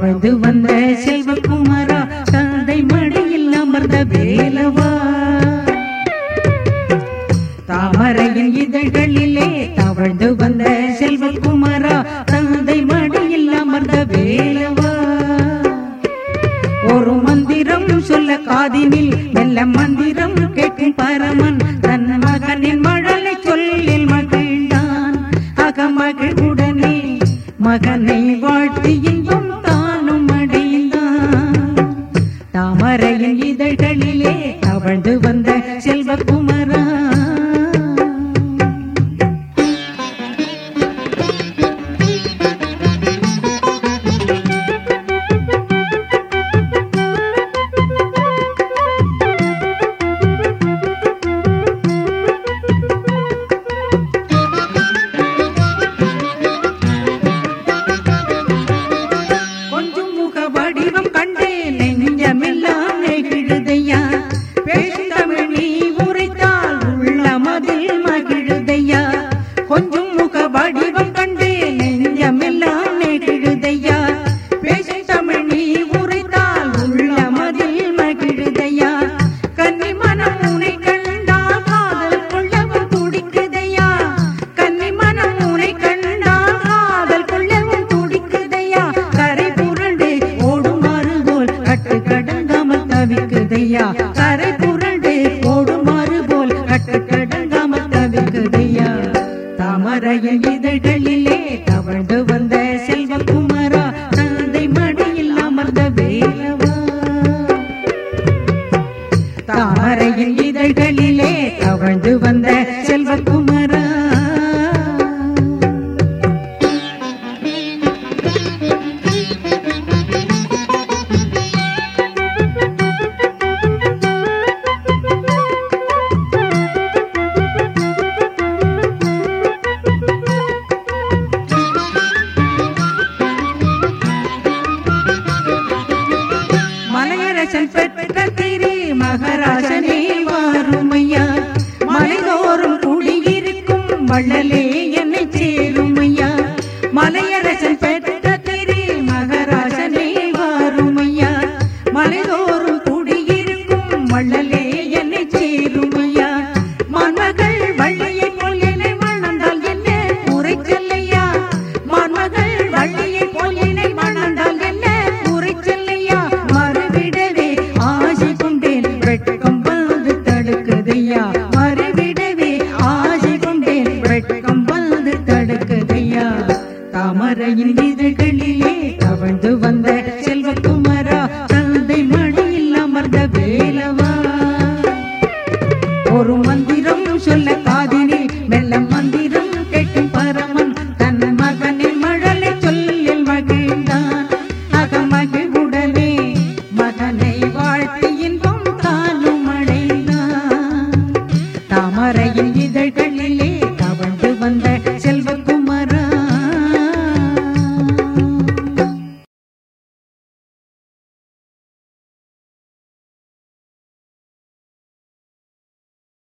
தவழ்ந்து வந்த செல்வகுமாரா தந்தை மடியில் அமர்ந்த வேலவா தாமரையின் இதழ்களிலே தவழ்ந்து வந்த செல்வகுமாரா தந்தை மடியில் அமர்ந்த வேலவா ஒரு மந்திரம் சொல்ல காதினில் மெல்ல மந்திரம் கேட்கும் பரமன் தன் மகனின் மழலை சொல்லில் மகிழ்ந்தான் அகமகிழ்வுடனே மகனை வாழ்த்தி இன்பம் தானும் அடைந்தான் தாமரையின் இதழ்களிலே தவழ்ந்து வந்த செல்வகுமரா கொஞ்சம் முக வடிவம் கண்டே நெஞ்சமெல்லாம் நெகிழுதையா பேசும் தமிழ் நீ உரைத்தால் உள்ளமதில் மகிழுதையா கொஞ்சம் முக வடிவம் கண்டே நெஞ்சமெல்லாம் நெகிழுதையா பேசும் தமிழ் நீ உரைத்தால் உள்ளமதில் மகிழுதையா கன்னி மனம் உனை கண்டால் காதல் கொள்ளவும் துடிக்குதையா கன்னி மனம் உனை கண்டால் காதல் கொள்ளவும் துடிக்குதையா கரை புரண்டு ஓடுமாறு போல் கட்டு கடங்காமல் தவிக்குதையா கரை புரண்டு ஓடுமாறு போல் கட்டு கடங்காமல் தவிக்குதையா தாமரையின் இதழ்களிலே தவழ்ந்து வந்த செல்வகுமாரா தந்தை மடியில் அமர்ந்த வேலவா தாமரையின் இதழ்களிலே தவழ்ந்து வந்த செல்வகுமரா மலையரசன் பெற்ற திரு மகராஜனே வாருமையா மலைதோறும் குடியிருக்கும் வள்ளலே